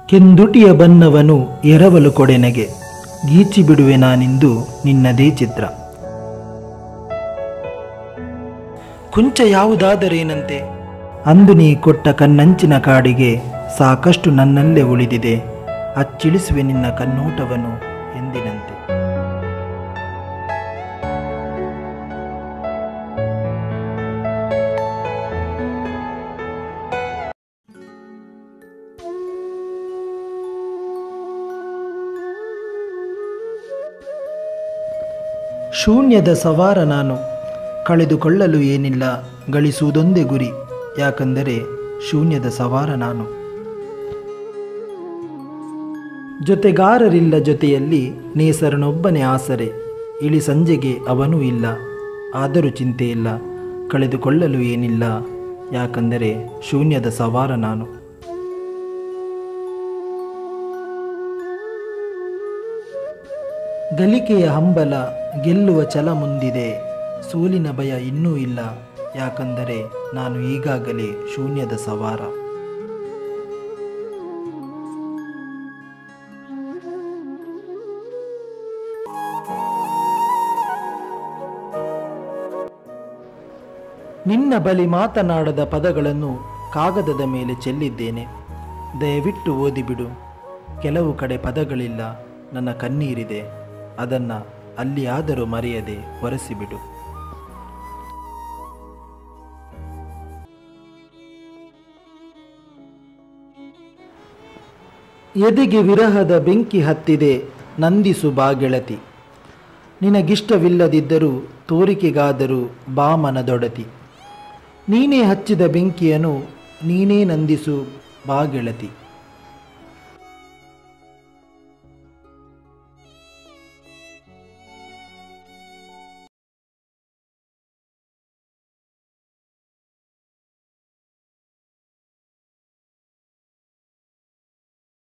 ಕೆಂದುಟಿಯ ಬಣ್ಣವನು ಎರವಲು ಕೊಡೆನಗೆ ಗೀಚಿ ಬಿಡುವೆ ನಾನಿಂದು ನಿನ್ನದೇ ಚಿತ್ರ ಕುಂಚ ಯಾವುದಾದರೇನಂತೆ ಅಂದು ನೀ ಕೊಟ್ಟ ಕನ್ನಂಚಿನ ಕಾಡಿಗೆ ಸಾಕಷ್ಟು ನನ್ನಲ್ಲೇ ಉಳಿದಿದೆ ಅಚ್ಚಿಳಿಸುವೆ ನಿನ್ನ ಕನ್ನೋಟವನು ಎಂದಿನಂತೆ ಶೂನ್ಯದ ಸವಾರ ನಾನು ಕಳೆದುಕೊಳ್ಳಲು ಏನಿಲ್ಲ ಗಳಿಸುವುದೊಂದೇ ಗುರಿ ಯಾಕಂದರೆ ಶೂನ್ಯದ ಸವಾರ ನಾನು ಜೊತೆಗಾರರಿಲ್ಲ ಜೊತೆಯಲ್ಲಿ ನೇಸರನೊಬ್ಬನೇ ಆಸರೆ ಇಳಿ ಸಂಜೆಗೆ ಅವನೂ ಇಲ್ಲ ಆದರೂ ಚಿಂತೆ ಇಲ್ಲ ಕಳೆದುಕೊಳ್ಳಲು ಏನಿಲ್ಲ ಯಾಕಂದರೆ ಶೂನ್ಯದ ಸವಾರ ನಾನು ಗಲಿಕೆಯ ಹಂಬಲ ಗೆಲ್ಲುವ ಛಲ ಮುಂದಿದೆ ಸೋಲಿನ ಭಯ ಇನ್ನೂ ಇಲ್ಲ ಯಾಕಂದರೆ ನಾನು ಈಗಾಗಲೇ ಶೂನ್ಯದ ಸವಾರ ನಿನ್ನ ಬಳಿ ಮಾತನಾಡದ ಪದಗಳನ್ನು ಕಾಗದದ ಮೇಲೆ ಚೆಲ್ಲಿದ್ದೇನೆ ದಯವಿಟ್ಟು ಓದಿಬಿಡು ಕೆಲವು ಕಡೆ ಪದಗಳಿಲ್ಲ ನನ್ನ ಕಣ್ಣೀರಿದೆ ಅದನ್ನು ಅಲ್ಲಿಯಾದರೂ ಮರೆಯದೆ ಒರೆಸಿಬಿಡು ಎದೆಗೆ ವಿರಹದ ಬೆಂಕಿ ಹತ್ತಿದೆ ನಂದಿಸು ಬಾಗೆಳತಿ ನಿನಗಿಷ್ಟವಿಲ್ಲದಿದ್ದರೂ ತೋರಿಕೆಗಾದರೂ ಬಾ ಮನದೊಡತಿ ನೀನೇ ಹಚ್ಚಿದ ಬೆಂಕಿಯನ್ನು ನೀನೇ ನಂದಿಸು ಬಾಗೆಳತಿ